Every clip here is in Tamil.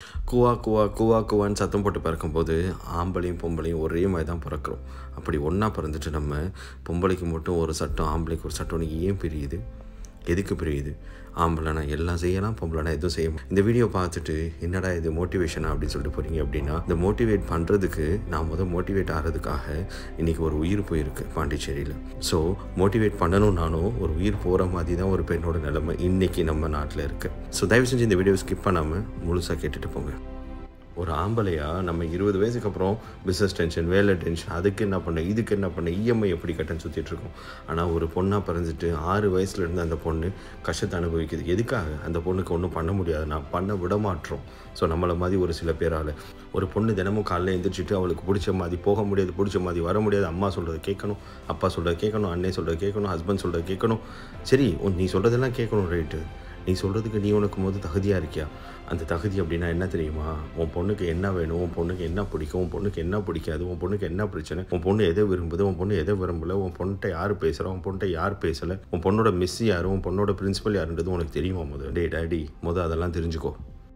குவா குவா குவா குவான்னு சத்தம் போட்டு பிறக்கும்போது ஆம்பளையும் பொம்பளையும் ஒரே மாதிரி தான் பிறக்கிறோம் அப்படி ஒன்றா பிறந்துட்டு நம்ம பொம்பளைக்கு மட்டும் ஒரு சட்டம் ஆம்பளைக்கு ஒரு சட்டம் ஏன் பிரியுது எதுக்கு பிரியுது ஆம்பளைனா எல்லாம் செய்யலாம் பொம்பளைனா எதுவும் செய்ய முடியும் இந்த வீடியோ பார்த்துட்டு என்னடா இது மோட்டிவேஷனா அப்படின்னு சொல்லிட்டு போகிறீங்க அப்படின்னா இந்த மோட்டிவேட் பண்ணுறதுக்கு நான் முதல் மோட்டிவேட் ஆகிறதுக்காக இன்றைக்கி ஒரு உயிர் போயிருக்கு பாண்டிச்சேரியில் ஸோ மோட்டிவேட் பண்ணணும்னாலும் ஒரு உயிர் போகிற மாதிரி தான் ஒரு பெண்ணோட நிலைமை இன்றைக்கி நம்ம நாட்டில் இருக்குது ஸோ தயவு செஞ்சு இந்த வீடியோ ஸ்கிப் பண்ணாமல் முழுசாக கேட்டுட்டு போங்க ஒரு ஆம்பளையா நம்ம இருபது வயசுக்கு அப்புறம் பிஸ்னஸ் டென்ஷன் வேலை டென்ஷன் அதுக்கு என்ன பண்ண இதுக்கு என்ன பண்ண இஎம்ஐ எப்படி கட்டன்னு சுற்றிட்டு இருக்கோம் ஆனால் ஒரு பொண்ணாக பிறந்துட்டு ஆறு வயசுல இருந்து அந்த பொண்ணு கஷ்டத்தை அனுபவிக்குது எதுக்காக அந்த பொண்ணுக்கு ஒன்றும் பண்ண முடியாது நான் பண்ண விட மாட்டோம் ஸோ நம்மளை மாதிரி ஒரு சில பேரால் ஒரு பொண்ணு தினமும் காலைல எழுந்திரிச்சிட்டு அவளுக்கு பிடிச்ச மாதிரி போக முடியாது பிடிச்ச மாதிரி வர முடியாது அம்மா சொல்கிறத கேட்கணும் அப்பா சொல்கிறத கேட்கணும் அண்ணே சொல்கிறத கேட்கணும் ஹஸ்பண்ட் சொல்கிறத கேட்கணும் சரி உன் நீ சொல்கிறதெல்லாம் கேட்கணும் ரைட்டு நீ சொல்கிறதுக்கு நீ உனக்கு போது தகுதியாக இருக்கியா அந்த தகுதி அப்படின்னா என்ன தெரியுமா உன் பொண்ணுக்கு என்ன வேணும் உன் பொண்ணுக்கு என்ன பிடிக்கும் உன் பொண்ணுக்கு என்ன பிடிக்காது உன் பொண்ணுக்கு என்ன பிரச்சனை உன் பொண்ணு எதை விரும்புது உன் பொண்ணு எதை விரும்பல உன் பொண்ணுகிட்ட யார் பேசுகிறா உன் பொண்ணுகிட்ட யார் பேசலை உன் பொண்ணோட மிஸ் யார் உன் பொண்ணோட பிரின்சிபல் யாருன்றது உனக்கு தெரியுமா முத டே டேடி முத அதெல்லாம் தெரிஞ்சுக்கோ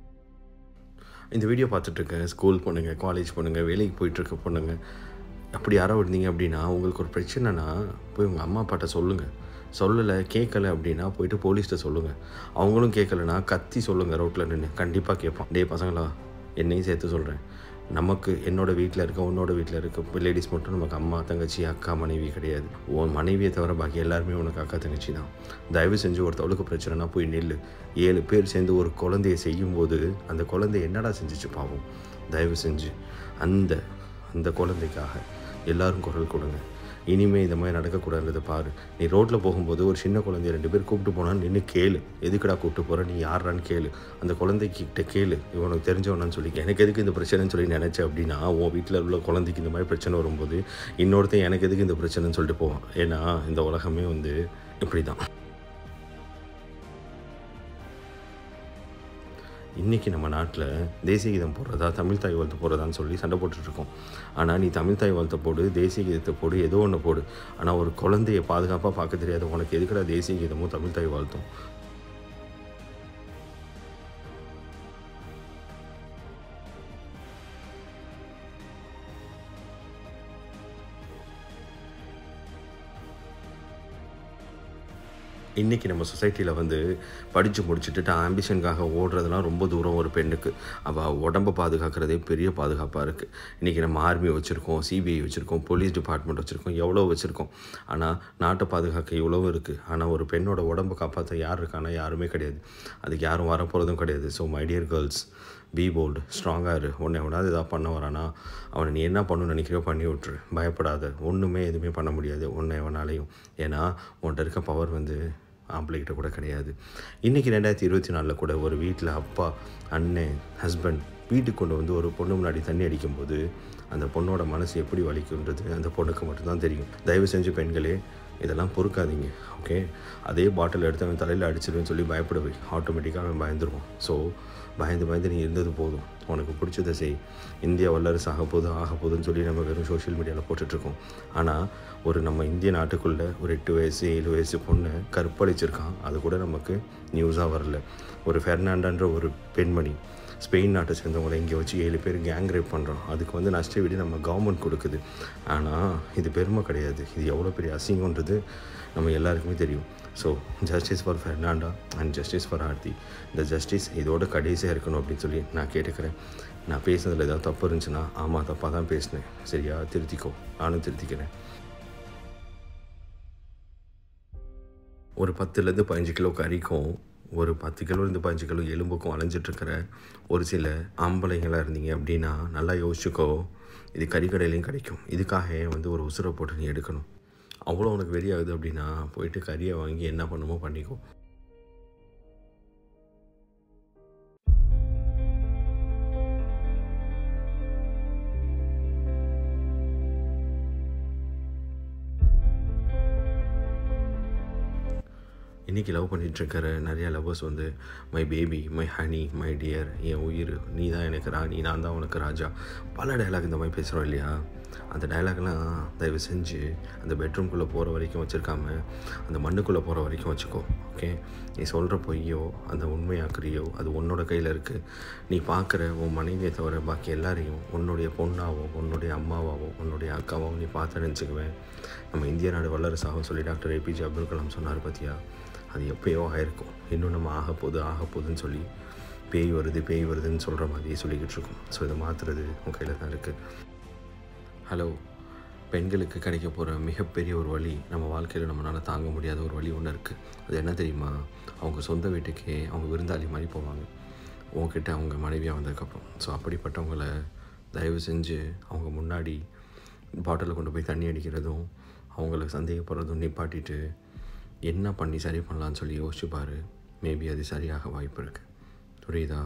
இந்த வீடியோ பார்த்துட்ருக்கேன் ஸ்கூல் பொண்ணுங்க காலேஜ் பொண்ணுங்க வேலைக்கு போயிட்டுருக்க பொண்ணுங்க அப்படி யாரோ இருந்தீங்க அப்படின்னா உங்களுக்கு ஒரு பிரச்சனைனா போய் உங்கள் அம்மா அப்பாட்ட சொல்லுங்கள் சொல்லலை கேட்கல அப்படின்னா போயிட்டு போலீஸ்கிட்ட சொல்லுங்கள் அவங்களும் கேட்கலனா கத்தி சொல்லுங்கள் ரோட்டில் நின்று கண்டிப்பாக கேட்பான் டே பசங்களா என்னையும் சேர்த்து சொல்கிறேன் நமக்கு என்னோட வீட்டில் இருக்க உன்னோட வீட்டில் இருக்க லேடிஸ் மட்டும் நமக்கு அம்மா தங்கச்சி அக்கா மனைவி கிடையாது உன் மனைவியை தவிர பாக்கி எல்லாருமே உனக்கு அக்கா தங்கச்சி தான் தயவு செஞ்சு ஒருத்தவளுக்கு பிரச்சனைனா போய் நெல் ஏழு பேர் சேர்ந்து ஒரு குழந்தைய செய்யும்போது அந்த குழந்தை என்னடா செஞ்சுச்சு பாவம் தயவு செஞ்சு அந்த அந்த குழந்தைக்காக எல்லாரும் குரல் கொடுங்க இனிமேல் இந்த மாதிரி நடக்கக்கூடாதுன்றதை பாரு நீ ரோட்டில் போகும்போது ஒரு சின்ன குழந்தைய ரெண்டு பேர் கூப்பிட்டு போனான்னு நின்று கேளு எதுக்குடா கூப்பிட்டு போகிற நீ யாரான்னு கேளு அந்த குழந்தைக்கிட்ட கேளு இவனுக்கு தெரிஞ்சவனான்னு சொல்லி எனக்கு எதுக்கு இந்த பிரச்சனைன்னு சொல்லி நினச்சேன் அப்படின்னா உன் வீட்டில் உள்ள குழந்தைக்கு இந்த மாதிரி பிரச்சனை வரும்போது இன்னொருத்தன் எனக்கு எதுக்கு இந்த பிரச்சனைன்னு சொல்லிட்டு போவான் ஏன்னா இந்த உலகமே வந்து இப்படி தான் இன்றைக்கி நம்ம நாட்டில் தேசிய கீதம் போடுறதா தமிழ் தாய் வாழ்த்து போடுறதான்னு சொல்லி சண்டை போட்டுட்ருக்கோம் ஆனால் நீ தமிழ் தாய் வாழ்த்தை போடு தேசிய கீதத்தை போடு ஏதோ ஒன்று போடு ஆனால் ஒரு குழந்தைய பாதுகாப்பாக பார்க்க தெரியாத உனக்கு எதுக்குடா தேசிய கீதமும் தமிழ் தாய் வாழ்த்தும் இன்றைக்கி நம்ம சொசைட்டியில் வந்து படித்து முடிச்சுட்டு ஆம்பிஷனுக்காக ஓடுறதுலாம் ரொம்ப தூரம் ஒரு பெண்ணுக்கு அவள் உடம்பை பாதுகாக்கிறதே பெரிய பாதுகாப்பாக இருக்குது இன்றைக்கி நம்ம ஆர்மி வச்சுருக்கோம் சிபிஐ வச்சுருக்கோம் போலீஸ் டிபார்ட்மெண்ட் வச்சுருக்கோம் எவ்வளோ வச்சுருக்கோம் ஆனால் நாட்டை பாதுகாக்க இவ்வளோ இருக்குது ஆனால் ஒரு பெண்ணோட உடம்பை காப்பாற்ற யார் இருக்கானா யாருமே கிடையாது அதுக்கு யாரும் வரப்போகிறதும் கிடையாது so my dear girls be bold ஸ்ட்ராங்காக இரு உன்னை எவனாவது எதாவது பண்ண வரானா அவனை நீ என்ன பண்ணணும்னு நினைக்கிறியோ பண்ணி விட்ரு பயப்படாத ஒன்றுமே எதுவுமே பண்ண முடியாது ஒன்று எவனாலையும் ஏன்னா உன்கிட்ட இருக்க பவர் வந்து ஆம்பளைக்கிட்ட கூட கிடையாது இன்றைக்கி ரெண்டாயிரத்தி இருபத்தி நாலில் கூட ஒரு வீட்டில் அப்பா அண்ணன் ஹஸ்பண்ட் வீட்டுக்கு கொண்டு வந்து ஒரு பொண்ணு முன்னாடி தண்ணி அடிக்கும்போது அந்த பொண்ணோட மனசு எப்படி வலிக்குன்றது அந்த பொண்ணுக்கு மட்டும்தான் தெரியும் தயவு செஞ்சு பெண்களே இதெல்லாம் பொறுக்காதீங்க ஓகே அதே பாட்டில் எடுத்து அவன் தலையில் அடிச்சிருவேன்னு சொல்லி பயப்படவே ஆட்டோமேட்டிக்காக அவன் பயந்துருவான் ஸோ பயந்து பயந்து நீ இருந்தது போதும் உனக்கு பிடிச்சதை செய் இந்தியா வல்லரசு ஆக போது ஆக போதுன்னு சொல்லி நம்ம வெறும் சோஷியல் மீடியாவில் போட்டுட்ருக்கோம் ஆனால் ஒரு நம்ம இந்திய நாட்டுக்குள்ளே ஒரு எட்டு வயசு ஏழு வயசு பொண்ணை கற்பழிச்சிருக்கான் அது கூட நமக்கு நியூஸாக வரல ஒரு ஃபெர்னாண்டான்ற ஒரு பெண்மணி ஸ்பெயின் நாட்டை சேர்ந்தவங்களை இங்கே வச்சு ஏழு பேர் கேங் ரேப் பண்ணுறோம் அதுக்கு வந்து நஷ்ட வீடு நம்ம கவர்மெண்ட் கொடுக்குது ஆனால் இது பெருமை கிடையாது இது எவ்வளோ பெரிய அசிங்கன்றது நம்ம எல்லாருக்குமே தெரியும் so justice for Fernanda and justice for Aarthi இந்த ஜஸ்டிஸ் இதோட கடைசியாக இருக்கணும் அப்படின்னு சொல்லி நான் கேட்டுக்கிறேன் நான் பேசுனதில் ஏதாவது தப்பு இருந்துச்சுன்னா ஆமாம் தப்பாக தான் பேசினேன் சரியா திருத்திக்கோ நானும் திருத்திக்கிறேன் ஒரு பத்துலேருந்து பதினஞ்சு கிலோ கறிக்கும் ஒரு பத்து கிலோலேருந்து பதினஞ்சு கிலோ எலும்புக்கும் அலைஞ்சிட்ருக்கிற ஒரு சில ஆம்பளைங்களாக இருந்தீங்க அப்படின்னா நல்லா யோசிச்சுக்கோ இது கறிக்கடையிலையும் கிடைக்கும் இதுக்காக வந்து ஒரு உசுரை போட்டு நீ எடுக்கணும் அவ்வளோ உனக்கு வெளியாகுது அப்படின்னா போயிட்டு கறியை வாங்கி என்ன பண்ணுமோ பண்ணிக்கோ இன்றைக்கி லவ் பண்ணிகிட்ருக்கிற நிறையா லவ்வர்ஸ் வந்து my baby my honey my dear என் உயிர் நீ தான் எனக்கு ராணி நான் தான் உனக்கு ராஜா பல டைலாக் இந்த மாதிரி பேசுகிறோம் இல்லையா அந்த டைலாக்லாம் தயவு செஞ்சு அந்த பெட்ரூம்குள்ளே போகிற வரைக்கும் வச்சுருக்காம அந்த மண்ணுக்குள்ளே போகிற வரைக்கும் வச்சுக்கோ ஓகே நீ சொல்கிற பொய்யோ அந்த உண்மையாக்குறியோ அது உன்னோட கையில் இருக்குது நீ பார்க்குற உன் மனைவியை தவிர பாக்கி எல்லாரையும் உன்னுடைய பொண்ணாவோ உன்னுடைய அம்மாவாவோ உன்னுடைய அக்காவாவோ நீ பார்த்து நினச்சிக்குவேன் நம்ம இந்திய நாடு வல்லரசாகவும் சொல்லி டாக்டர் ஏபிஜே அப்துல் கலாம் சொன்னார் பார்த்தியா அது எப்பயோ ஆயிருக்கும் இன்னும் நம்ம ஆக போகுது ஆக போகுதுன்னு சொல்லி பேய் வருது பேய் வருதுன்னு சொல்கிற மாதிரியே சொல்லிக்கிட்டு இருக்கோம் ஸோ இதை மாற்றுறது உன் கையில் தான் இருக்குது ஹலோ பெண்களுக்கு கிடைக்க போகிற மிகப்பெரிய ஒரு வழி நம்ம வாழ்க்கையில் நம்மளால் தாங்க முடியாத ஒரு வழி ஒன்று இருக்குது அது என்ன தெரியுமா அவங்க சொந்த வீட்டுக்கே அவங்க விருந்தாளி மாதிரி போவாங்க உங்ககிட்ட அவங்க மனைவியாக வந்ததுக்கப்புறம் ஸோ அப்படிப்பட்டவங்கள தயவு செஞ்சு அவங்க முன்னாடி பாட்டிலில் கொண்டு போய் தண்ணி அடிக்கிறதும் அவங்கள சந்தேகப்படுறதும் நிப்பாட்டிட்டு என்ன பண்ணி சரி பண்ணலான்னு சொல்லி யோசிச்சு பாரு மேபி அது சரியாக வாய்ப்பு இருக்குது புரியுதா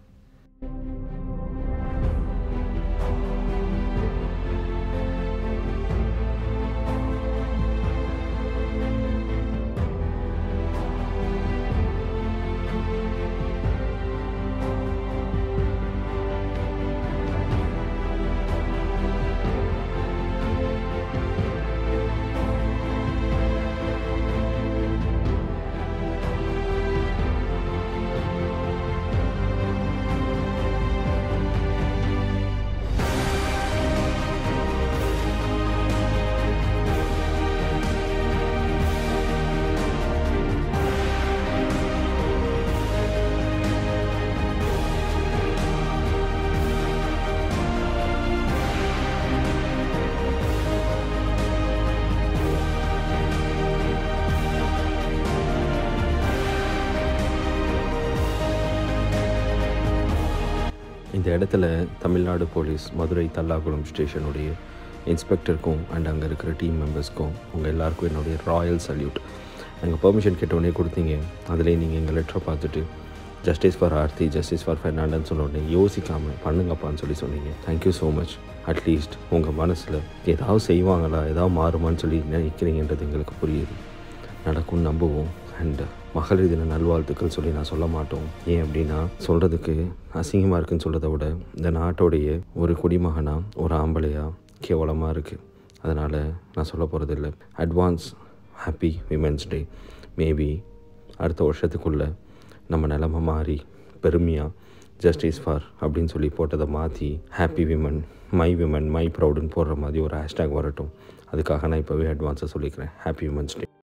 இந்த இடத்துல தமிழ்நாடு போலீஸ் மதுரை தல்லாகுளம் ஸ்டேஷனுடைய இன்ஸ்பெக்டருக்கும் அண்ட் அங்கே இருக்கிற டீம் மெம்பர்ஸ்க்கும் உங்கள் எல்லாருக்கும் என்னுடைய ராயல் சல்யூட் எங்கள் பெர்மிஷன் கேட்டவுடனே கொடுத்தீங்க அதுலேயே நீங்கள் எங்கள் லெட்டரை பார்த்துட்டு justice for Aarthi justice for ஃபெர்னாண்டன்னு சொன்ன உடனே யோசிக்காமல் பண்ணுங்கப்பான்னு சொல்லி சொன்னீங்க தேங்க்யூ ஸோ மச் அட்லீஸ்ட் உங்கள் மனசில் ஏதாவது செய்வாங்களா ஏதாவது மாறுமான்னு சொல்லி நினைக்கிறீங்கன்றது எங்களுக்கு புரியுது நடக்கும்னு நம்புவோம் அண்ட் மகளிர் தின நல்வாழ்த்துக்கள் சொல்லி நான் சொல்ல மாட்டோம் ஏன் அப்படின்னா சொல்கிறதுக்கு அசிங்கமாக இருக்குன்னு சொல்கிறத விட இந்த நாட்டோடைய ஒரு குடிமகனாக ஒரு ஆம்பளையா கேவலமாக இருக்குது அதனால் நான் சொல்ல போகிறதில்ல advance happy women's day maybe அடுத்த வருஷத்துக்குள்ளே நம்ம நிலமை மாறி பெருமையாக ஜஸ்டிஸ் ஃபார் அப்படின்னு சொல்லி போட்டதை மாற்றி happy women my women my ப்ரௌடுன்னு போடுற மாதிரி ஒரு ஹேஷ்டேக் வரட்டும் அதுக்காக நான் இப்போவே அட்வான்ஸாக சொல்லிக்கிறேன் ஹாப்பி விமன்ஸ் டே